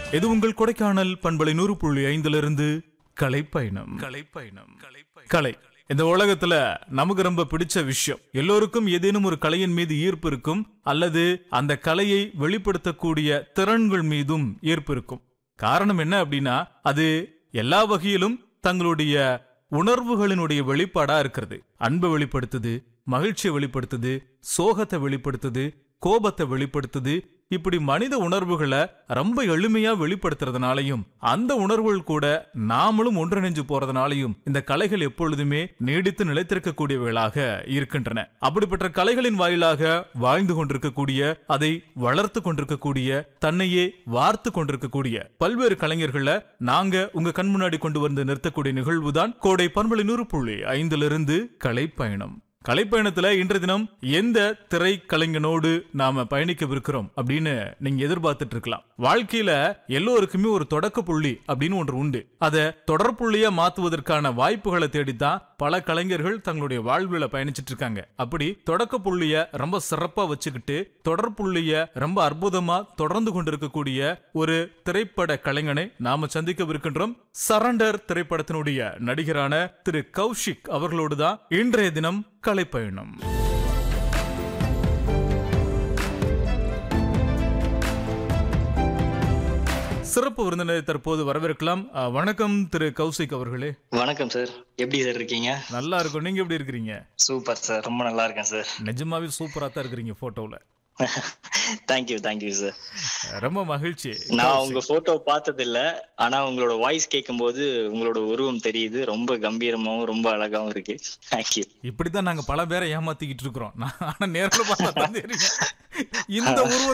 இது உங்கள் கொடைக்கானல் பண்பலை நூறு புள்ளி ஐந்திலிருந்து கலைப்பயணம் கலைப்பயணம் கலை இந்த உலகத்துல நமக்கு ரொம்ப பிடிச்ச விஷயம் எல்லோருக்கும் ஏதேனும் ஒரு கலையின் மீது ஈர்ப்பு இருக்கும் அல்லது அந்த கலையை வெளிப்படுத்தக்கூடிய திறன்கள் மீதும் ஈர்ப்பு இருக்கும் காரணம் என்ன அப்படின்னா அது எல்லா வகையிலும் தங்களுடைய உணர்வுகளினுடைய வெளிப்பாடா இருக்கிறது அன்பை வெளிப்படுத்துது மகிழ்ச்சியை வெளிப்படுத்துது சோகத்தை வெளிப்படுத்துது கோபத்தை வெளிப்படுத்துது இப்படி மனித உணர்வுகளை ரொம்ப எளிமையா வெளிப்படுத்துறதுனாலையும் அந்த உணர்வுகள் கூட நாமளும் ஒன்றிணைஞ்சு போறதுனாலையும் இந்த கலைகள் எப்பொழுதுமே நீடித்து நிலைத்திருக்கக்கூடியவைகளாக இருக்கின்றன அப்படிப்பட்ட கலைகளின் வாயிலாக வாழ்ந்து கொண்டிருக்கக்கூடிய அதை வளர்த்து கொண்டிருக்கக்கூடிய தன்னையே வார்த்து கொண்டிருக்கக்கூடிய பல்வேறு கலைஞர்களை நாங்க உங்க கண் முன்னாடி கொண்டு வந்து நிறுத்தக்கூடிய நிகழ்வுதான் கோடை பண்பலை நூறு புள்ளி ஐந்திலிருந்து கலைப்பயணம் கலைப்பயணத்துல இன்றைய தினம் எந்த திரைக்கலைஞனோடு நாம பயணிக்கவிருக்கிறோம் அப்படின்னு நீங்க எதிர்பார்த்துட்டு இருக்கலாம் வாழ்க்கையில எல்லோருக்குமே ஒரு தொடக்க புள்ளி அப்படின்னு ஒன்று உண்டு அதை தொடர்புள்ளியா மாத்துவதற்கான வாய்ப்புகளை தேடித்தான் பல கலைஞர்கள் தங்களுடைய வாழ்வுல பயணிச்சிட்டு இருக்காங்க அப்படி தொடக்க புள்ளிய ரொம்ப சிறப்பா வச்சுக்கிட்டு தொடர்புள்ளிய ரொம்ப அற்புதமா தொடர்ந்து கொண்டிருக்கக்கூடிய ஒரு திரைப்பட கலைஞனை நாம சந்திக்கவிருக்கின்றோம் சரண்டர் திரைப்படத்தினுடைய நடிகரான திரு கௌஷிக் அவர்களோடு தான் இன்றைய தினம் கலைப்பயணம் சிறப்பு விருந்தினரை தற்போது வரவேற்கலாம் அஹ், வணக்கம் திரு கௌசிக் அவர்களே வணக்கம் சார் எப்படி சார் இருக்கீங்க நல்லா இருக்கும் நீங்க எப்படி இருக்கிறீங்க சூப்பர் சார் ரொம்ப நல்லா இருக்கேன் சார் நிஜமாவே சூப்பரா தான் இருக்கிறீங்க போட்டோல தேங்க்யூ தேங்க்யூ சார் ரொம்ப மகிழ்ச்சி நான் உங்க போட்டோ பார்த்தது இல்ல ஆனா உங்களோட வாய்ஸ் கேட்கும்போது உங்களோட உருவம் தெரியுது ரொம்ப கம்பீரமாவும் ரொம்ப அழகாவும் இருக்கு தேங்க்யூ இப்படித்தான் நாங்க பல பேரை ஏமாத்திக்கிட்டு இருக்கிறோம் நான் ஆனா நேரில் பார்த்தா தான் தெரியும் இந்த உருவ